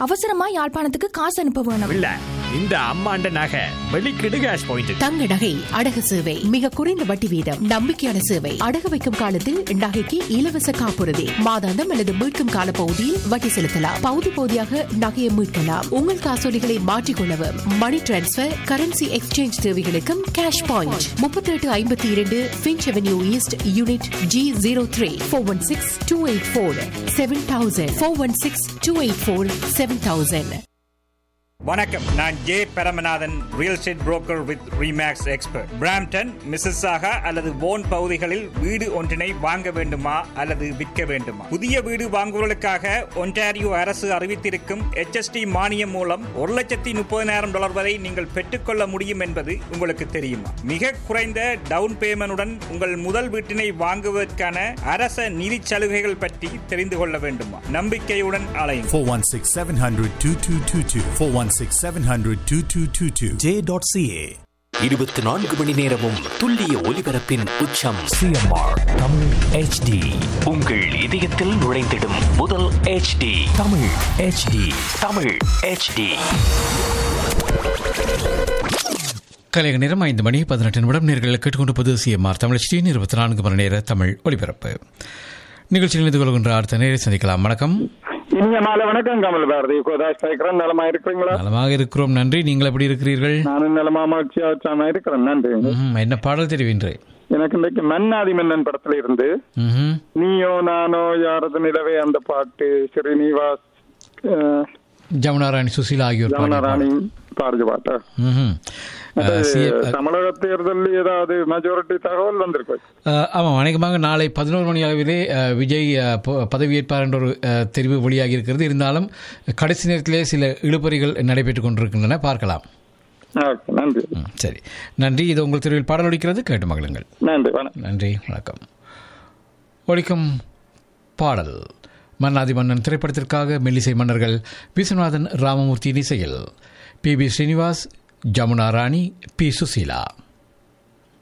அவசரமா யாழ்ப்பாணத்துக்கு காசு அனுப்ப வேணும் இல்ல இந்த அம்மாண்ட நகை வெளிக்கிடு கேஷ் பாயிண்ட் தங்க நகை அடகு சேவை மிக குறைந்த வட்டி வீதம் நம்பிக்கையான சேவை அடகு வைக்கும் காலத்தில் நகைக்கு இலவச காப்புறுதி மாதாந்தம் அல்லது மீட்கும் கால பகுதியில் வட்டி செலுத்தலாம் பகுதி பகுதியாக நகையை மீட்கலாம் உங்கள் காசோலிகளை மாற்றிக்கொள்ளவும் மணி டிரான்ஸ்பர் கரன்சி எக்ஸ்சேஞ்ச் தேவைகளுக்கும் கேஷ் பாயிண்ட் முப்பத்தி எட்டு ஐம்பத்தி இரண்டு Finch Avenue East unit G zero three four one six two eight four seven thousand four one six two eight four seven thousand வணக்கம் நான் J Paramanathan real estate broker with Remax expert Brampton Mississauga அல்லது Vaughan பகுதிகளில் வீடு ஒன்றினை வாங்க வேண்டுமா அல்லது விற்க வேண்டுமா புதிய வீடு வாங்குவதற்காக ஒன்டாரியோ அரசு அறிவித்திருக்கும் HST மானியம் மூலம் ஒரு லட்சத்தி முப்பதினாயிரம் டாலர் வரை நீங்கள் பெற்றுக்கொள்ள முடியும் என்பது உங்களுக்கு தெரியுமா மிக குறைந்த டவுன் பேமெண்டுடன் உங்கள் முதல் வீட்டினை வாங்குவதற்கான அரச நிதி சலுகைகள் பற்றி தெரிந்து கொள்ள வேண்டுமா நம்பிக்கையுடன் அலையும் 416 700 2222. 416 700 2222. J.ca. இருபத்தி நான்கு மணி நேரமும் துல்லிய ஒலிபரப்பின் உச்சம் சிஎம்ஆர் தமிழ் ஹெச்டி உங்கள் இதயத்தில் நுழைந்திடும் முதல் HD Tamil HD Tamil HD கலைக நேரம் ஐந்து மணி பதினெட்டு நிமிடம் நேர்கள் கேட்டுக்கொண்டிருப்பது சிஎம்ஆர் தமிழ் ஸ்ரீ இருபத்தி நான்கு மணி நேர தமிழ் ஒலிபரப்பு நிகழ்ச்சியில் இணைந்து கொள்கின்ற அடுத்த நேரை சந்திக்கலாம் வணக்கம் இனிய மாலை வணக்கம் கமல் பாரதி கோதாஸ் கேட்கிறேன் நலமா இருக்கிறீங்களா நலமாக இருக்கிறோம் நன்றி நீங்கள் எப்படி இருக்கிறீர்கள் நானும் நலமா மகிழ்ச்சியா இருக்கிறேன் நன்றி ம்ஹும். என்ன பாடல் தெரிவின்றேன் எனக்கு இன்றைக்கு மன்னாதி மன்னன் படத்துல இருந்து ம்ஹும். நீயோ நானோ யாரது நிலவே அந்த பாட்டு ஸ்ரீனிவாஸ் அஹ், ஜமுனாராணி சுசீலா ஆகியோர் பாடிய ஜமுனாராணி பாடல். பாடுற பாட்டு ம்ஹும். அது அஹ், சி- தமிழக தேர்தலில் ஏதாவது மெஜாரிட்டி தகவல் வந்திருக்கு அஹ், ஆமாம் அநேகமாக நாளை பதினோரு மணி அளவிலே அஹ், விஜய் அஹ், ப- பதவியேற்பார் என்ற ஒரு அஹ், தெரிவு வெளியாகி இருக்கிறது இருந்தாலும் கடைசி நேரத்திலே சில இழுபறிகள் நடைபெற்றுக் கொண்டிருக்கின்றன பார்க்கலாம் ஓகே நன்றி ம், சரி நன்றி இது உங்கள் தெருவில் பாடல் ஒலிக்கிறது கேட்டு மகிழுங்கள் நன்றி வணக்கம் நன்றி வணக்கம் ஒழிக்கும் பாடல் மன்னாதி மன்னன் திரைப்படத்திற்காக மெல்லிசை மன்னர்கள் விஸ்வநாதன் ராமமூர்த்தி இசையில் P B Srinivas Jamuna Rani P Susheela